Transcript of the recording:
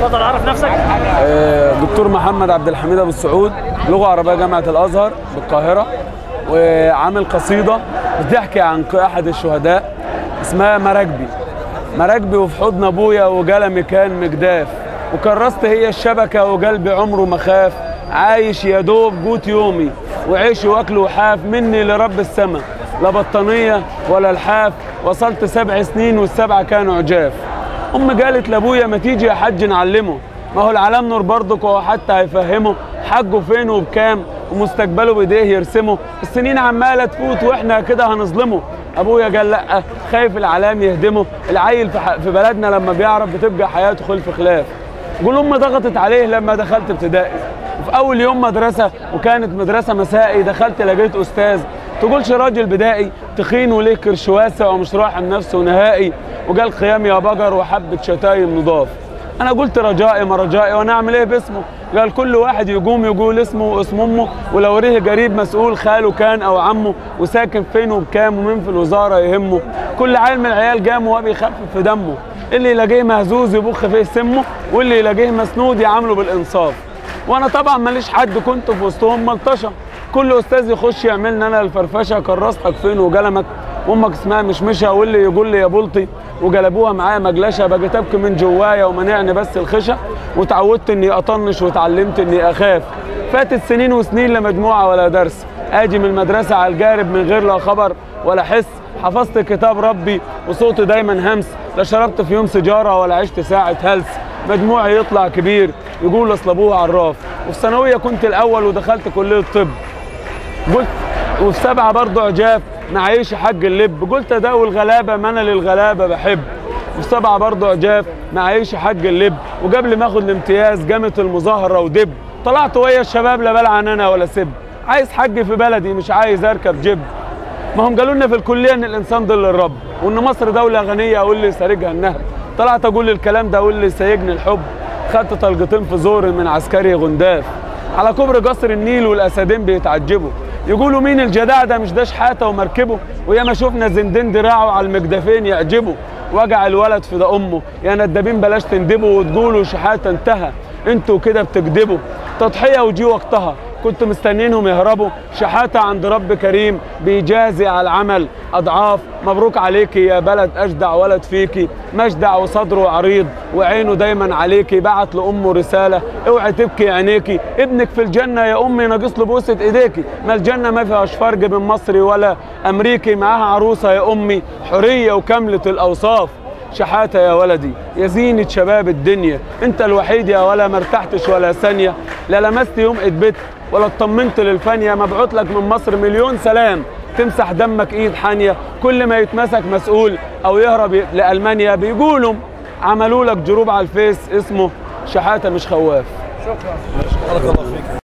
اتفضل عرف نفسك آه، دكتور محمد عبد الحميد ابو السعود لغه عربيه جامعه الازهر بالقاهره وعامل قصيده بتحكي عن احد الشهداء اسمها مراكبي مراكبي وفي حضن ابويا وجلمي كان مجداف وكرست هي الشبكه وقلبي عمره ما خاف عايش يا دوب جوت يومي وعيش واكل وحاف مني لرب السما لا بطانيه ولا لحاف وصلت سبع سنين والسبعه كانوا عجاف ام قالت لابويا ما تيجي يا حاج نعلمه ما هو العالم نور برضك وهو حتى هيفهمه حجه فين وبكام ومستقبله بايديه يرسمه السنين عماله تفوت واحنا كده هنظلمه ابويا قال لا خايف العالم يهدمه العيل في, ح... في بلدنا لما بيعرف بتبقى حياته خلف خلاف قول امي ضغطت عليه لما دخلت ابتدائي وفي اول يوم مدرسه وكانت مدرسه مسائي دخلت لقيت استاذ تقولش راجل بدائي تخين وليه كرش واسع ومش راحم نفسه نهائي وقال قيام يا بجر وحبه شتايم نضاف انا قلت رجائي ما رجائي وانا اعمل ايه باسمه قال كل واحد يقوم يقول اسمه واسم امه ولو ريه قريب مسؤول خاله كان او عمه وساكن فين وبكام ومين في الوزاره يهمه كل عيل من العيال قام وهو بيخفف في دمه اللي يلاقيه مهزوز يبخ فيه سمه واللي يلاقيه مسنود يعامله بالانصاف وانا طبعا ماليش حد كنت في وسطهم ملطشه كل استاذ يخش يعملنا انا الفرفشه كرستك فين وجلمك وامك اسمها مشمشه واللي يقول لي يا بلطي وجلبوها معايا مجلشه بقيت ابكي من جوايا ومنعني بس الخشة وتعودت اني اطنش وتعلمت اني اخاف فاتت سنين وسنين لا مجموعه ولا درس اجي من المدرسه على الجارب من غير لا خبر ولا حس حفظت كتاب ربي وصوتي دايما همس لا شربت في يوم سيجاره ولا عشت ساعه هلس مجموعي يطلع كبير يقول اصل ابوه عراف وفي ثانويه كنت الاول ودخلت كليه الطب قلت وفي سبعه برضه عجاف معيش حج اللب قلت اداوي الغلابه ما انا للغلابه بحب وفي سبعه برضه عجاف معيش حج اللب وقبل ما اخد الامتياز قامت المظاهره ودب طلعت ويا الشباب لا بلعن انا ولا سب عايز حج في بلدي مش عايز اركب جيب ما هم قالوا لنا في الكليه ان الانسان ضل الرب وان مصر دوله غنيه اقول لي سارجها النهر طلعت اقول الكلام ده اقول لي سايجني الحب خدت طلقتين في زوري من عسكري غنداف على كوبري قصر النيل والاسدين بيتعجبوا يقولوا مين الجدع ده مش ده شحاته ومركبه وياما شفنا زندين دراعه على المجدفين يعجبه وجع الولد في ده امه يا ندابين بلاش تندبوا وتقولوا شحاته انتهى انتوا كده بتكذبوا تضحيه وجي وقتها كنت مستنينهم يهربوا شحاته عند رب كريم بيجازي على العمل اضعاف مبروك عليكي يا بلد اجدع ولد فيكي مجدع وصدره عريض وعينه دايما عليكي بعت لامه رساله اوعي تبكي عينيكي ابنك في الجنه يا امي ناقص له بوسه ايديكي ما الجنه ما فيهاش فرق بين مصري ولا امريكي معاها عروسه يا امي حريه وكامله الاوصاف شحاته يا ولدي يا زينة شباب الدنيا انت الوحيد يا ولا ما ارتحتش ولا ثانيه لا لمست يوم اتبت ولا اطمنت للفانيه مبعوت لك من مصر مليون سلام تمسح دمك ايد حانيه كل ما يتمسك مسؤول او يهرب لالمانيا بيقولوا عملوا لك جروب على الفيس اسمه شحاته مش خواف شكرا بارك الله فيك